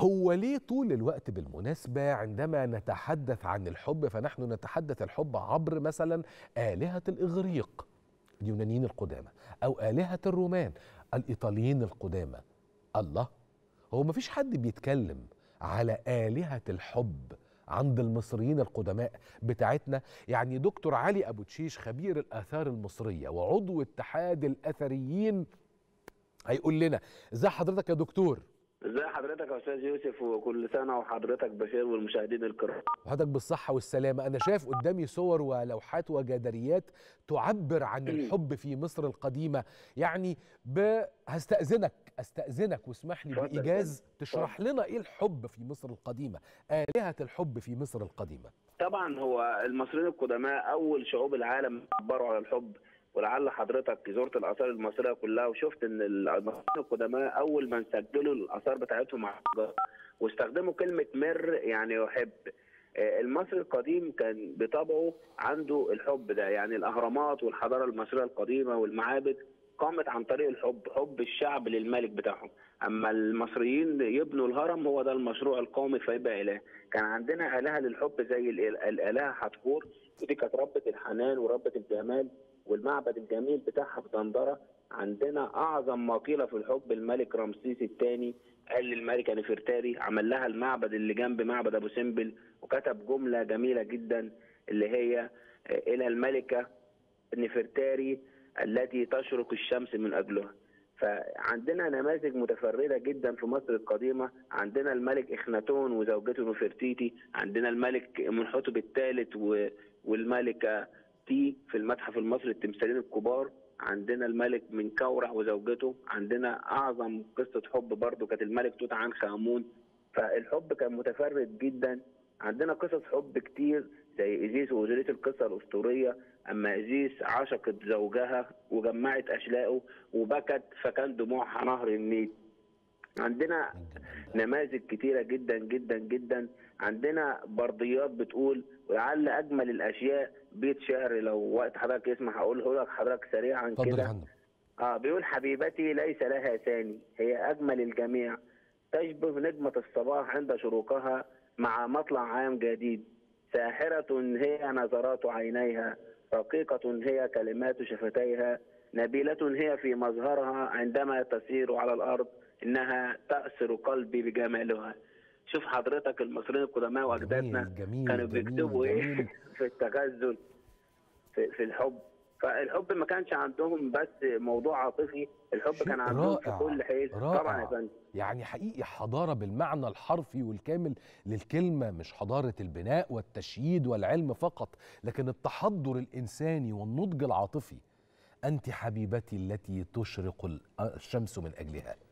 هو ليه طول الوقت بالمناسبة عندما نتحدث عن الحب فنحن نتحدث الحب عبر مثلا آلهة الإغريق اليونانيين القدامى أو آلهة الرومان الإيطاليين القدامى الله هو مفيش حد بيتكلم على آلهة الحب عند المصريين القدماء بتاعتنا يعني دكتور علي أبو تشيش خبير الآثار المصرية وعضو اتحاد الأثريين هيقول لنا ازي حضرتك يا دكتور ازي حضرتك يا استاذ يوسف وكل سنه وحضرتك بخير والمشاهدين الكرام وحضرتك بالصحة والسلامة أنا شايف قدامي صور ولوحات وجداريات تعبر عن الحب في مصر القديمة يعني ب... هستأذنك أستأذنك واسمح لي اتفضل، بإيجاز اتفضل. تشرح لنا إيه الحب في مصر القديمة آلهة الحب في مصر القديمة طبعا هو المصريين القدماء اول شعوب العالم عبروا على الحب ولعل حضرتك زرت الاثار المصريه كلها وشفت ان المصريين القدماء اول ما سجلوا الاثار بتاعتهم على الحجر واستخدموا كلمه مر يعني يحب آه، المصري القديم كان بطبعه عنده الحب ده يعني الاهرامات والحضاره المصريه القديمه والمعابد قامت عن طريق الحب حب الشعب للملك بتاعهم اما المصريين يبنوا الهرم هو ده المشروع القومي فيبقى اله كان عندنا الهه للحب زي الإل- الالهه حتحور ودي كانت ربة الحنان وربة الجمال والمعبد الجميل بتاعها في دندره عندنا اعظم مقيله في الحب الملك رمسيس الثاني قال للملكه نفرتاري عمل لها المعبد اللي جنب معبد ابو سمبل وكتب جمله جميله جدا اللي هي آه، الى الملكه نفرتاري التي تشرق الشمس من اجلها فعندنا نماذج متفرده جدا في مصر القديمه عندنا الملك اخناتون وزوجته نفرتيتي عندنا الملك منحتب الثالث و- والملكه تي في المتحف المصري التمثالين الكبار عندنا الملك من كورع وزوجته عندنا اعظم قصه حب برضو كانت الملك توت عنخ امون فالحب كان متفرد جدا عندنا قصص حب كتير زي ايزيس واوزيريس القصه الاسطوريه اما ايزيس عشقت زوجها وجمعت اشلاءه وبكت فكان دموعها نهر النيل عندنا نماذج كتيرة جدا جدا جدا عندنا برديات بتقول ولعل أجمل الأشياء بيت شعر لو وقت حضرتك يسمح أقوله لك حضرتك سريعا اتفضل يا كده فندم اه بيقول حبيبتي ليس لها ثاني هي أجمل الجميع تشبه نجمة الصباح عند شروقها مع مطلع عام جديد ساحرة هي نظرات عينيها رقيقة هي كلمات شفتيها نبيلة هي في مظهرها عندما تسير على الأرض إنها تأسر قلبي بجمالها شوف حضرتك المصريين القدماء واجدادنا جميل جميل كانوا جميل بيكتبوا ايه جميل. في التغزل في, في الحب فالحب ما كانش عندهم بس موضوع عاطفي الحب شيء كان عندهم في رائع، كل حين رائع. طبعا يا فندم يعني حقيقي حضارة بالمعنى الحرفي والكامل للكلمة مش حضارة البناء والتشييد والعلم فقط لكن التحضر الإنساني والنضج العاطفي أنت حبيبتي التي تشرق ال- الشمس من أجلها